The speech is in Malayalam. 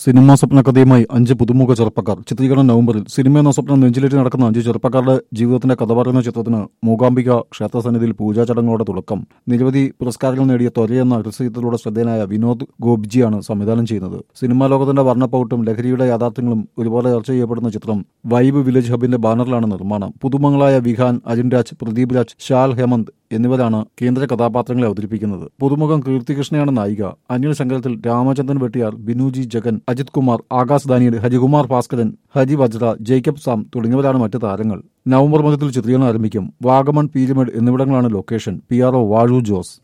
സിനിമാ സ്വപ്ന കഥയുമായി അഞ്ച് പുതുമുഖ ചെറുപ്പക്കാർ ചിത്രീകരണം നവംബറിൽ സിനിമ എന്ന സ്വപ്നം നെഞ്ചിലേറ്റ് നടക്കുന്ന അഞ്ച് ചെറുപ്പക്കാരുടെ ജീവിതത്തിന്റെ കഥ പറയുന്ന ചിത്രത്തിന് മൂകാംബിക ക്ഷേത്രസന്നിധിയിൽ പൂജാ ചടങ്ങുകളുടെ തുടക്കം നിരവധി പുരസ്കാരങ്ങൾ നേടിയ ത്വര എന്ന ഹ്രസ്വചിത്രത്തിലൂടെ ശ്രദ്ധേയനായ വിനോദ് ഗോബ്ജിയാണ് സംവിധാനം ചെയ്യുന്നത് സിനിമാ ലോകത്തിന്റെ വർണ്ണപ്പൗട്ടും ലഹരിയുടെ യാഥാർത്ഥ്യങ്ങളും ഒരുപോലെ ചർച്ച ചെയ്യപ്പെടുന്ന ചിത്രം വൈബ് വില്ലേജ് ഹബിന്റെ ബാനറിലാണ് നിർമ്മാണം പുതുമങ്ങളായ വിഹാൻ അരുൺ രാജ് പ്രദീപ് രാജ് ഷാൽ ഹേമന്ത് എന്നിവരാണ് കേന്ദ്ര കഥാപാത്രങ്ങളെ അവതരിപ്പിക്കുന്നത് പുതുമുഖം കീർത്തികൃഷ്ണയാണ് നായിക അന്യൽ ശങ്കരത്തിൽ രാമചന്ദ്രൻ വെട്ടിയാർ ബിനുജി ജഗൻ അജിത് കുമാർ ആകാശ് ദാനിയൽ ഹരികുമാർ ഭാസ്കരൻ ഹരി വജ്ര ജേക്കബ് സാം തുടങ്ങിയവരാണ് മറ്റ് താരങ്ങൾ നവംബർ മധ്യത്തിൽ ചിത്രീകരണം ആരംഭിക്കും വാഗമൺ പീരിമേഡ് എന്നിവിടങ്ങളാണ് location P R O Vazhoor Jose